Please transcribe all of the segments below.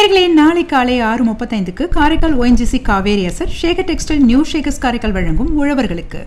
நேர்களே நாளை காலை ஆறு முப்பத்தைந்துக்கு காரைக்கால் ஓஎன்ஜிசி காவேரி அசர் ஷேகர் டெக்ஸ்டைல் நியூ ஷேகர்ஸ் காரைக்கால் வழங்கும் உழவர்களுக்கு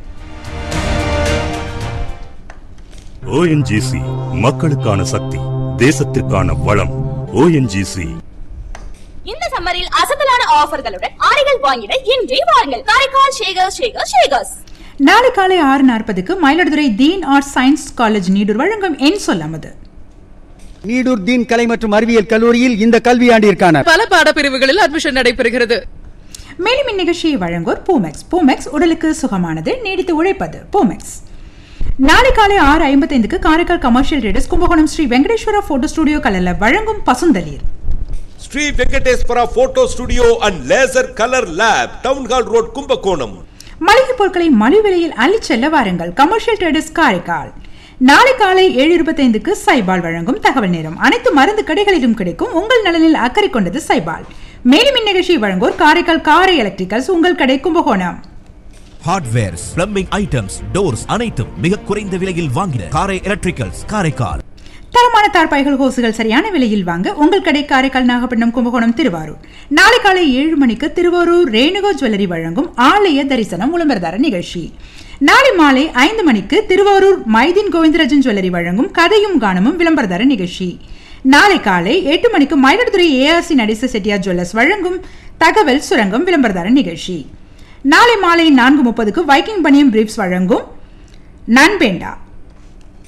ஓஎன்ஜிசி மக்களுக்கான சக்தி தேசத்திற்கான வளம் ஓஎன்ஜிசி இந்த சம்மரில் அசத்தலான ஆஃபர்களுடன் ஆடைகள் வாங்கிட இன்றே வாருங்கள் காரைக்கால் ஷேகர் ஷேகர் ஷேகர்ஸ் நாளை காலை ஆறு நாற்பதுக்கு Mayiladuthurai Deen art science college Needur வழங்கும் என் சொல்லாமது நீடூர் தீன் கலை மற்றும் அறிவியல் கல்லூரியில் இந்த கல்வியாண்டிற்கான பல பாடப்பிரிவுகளில் அட்மிஷன் நடைபெறுகிறது மேலும் இந்நிகழ்ச்சியை வழங்குவோர் பூமெக்ஸ் பூமெக்ஸ் உடலுக்கு சுகமானது நீடித்து உழைப்பது பூமெக்ஸ் நாளை காலை ஆறு ஐம்பத்தைந்துக்கு Karaikal commercial traders Kumbakonam Sri Venkateswara photo studio கலர்ல வழங்கும் பசுந்தளிர் Sri Venkateswara photo studio and laser colour lab town hall road Kumbakonam மளிகை பொருட்களை மலிவு விலையில் அள்ளிச் செல்ல வாருங்கள் கமர்ஷியல் ட்ரேடர்ஸ் காரைக்கால் நாளை காலை ஏழு இருபத்தைந்துக்கு சைபால் வழங்கும் தகவல் நேரம் அனைத்து மருந்து கடைகளிலும் கிடைக்கும் உங்கள் நலனில் அக்கறை கொண்டது சைபால் மேலும் இந்நிகழ்ச்சியை வழங்குவோர் காரைக்கால் காரை எலக்ட்ரிக்கல்ஸ் உங்கள் கடை Kumbakonam hardwares plumbing items doors அனைத்தும் மிக குறைந்த விலையில் வாங்கின காரை எலக்ட்ரிக்கல்ஸ் காரைக்கால் தரமான தார்பாய்கள் ஹோசுகள் சரியான விலையில் வாங்க உங்கள் கடை காரைக்கால் நாகப்பட்டினம் கும்பகோணம் திருவாரூர் நாளை காலை ஏழு மணிக்கு திருவாரூர் ரேணுகோ ஜுவல்லரி வழங்கும் ஆலய தரிசனம் விளம்பரதார நிகழ்ச்சி நாளை மாலை ஐந்து மணிக்கு திருவாரூர் மைதீன் கோவிந்தராஜன் ஜுவல்லரி வழங்கும் கதையும் கானமும் விளம்பரதார நிகழ்ச்சி நாளை காலை எட்டு மணிக்கு மயிலாடுதுறை ஏஆர்சி நடேச செட்டியார் ஜுவல்லர்ஸ் வழங்கும் தகவல் சுரங்கம் விளம்பரதார நிகழ்ச்சி நாளை மாலை நான்கு முப்பதுக்கு வைக்கிங் பனியம் பிரீப்ஸ் வழங்கும் நன்பேண்டா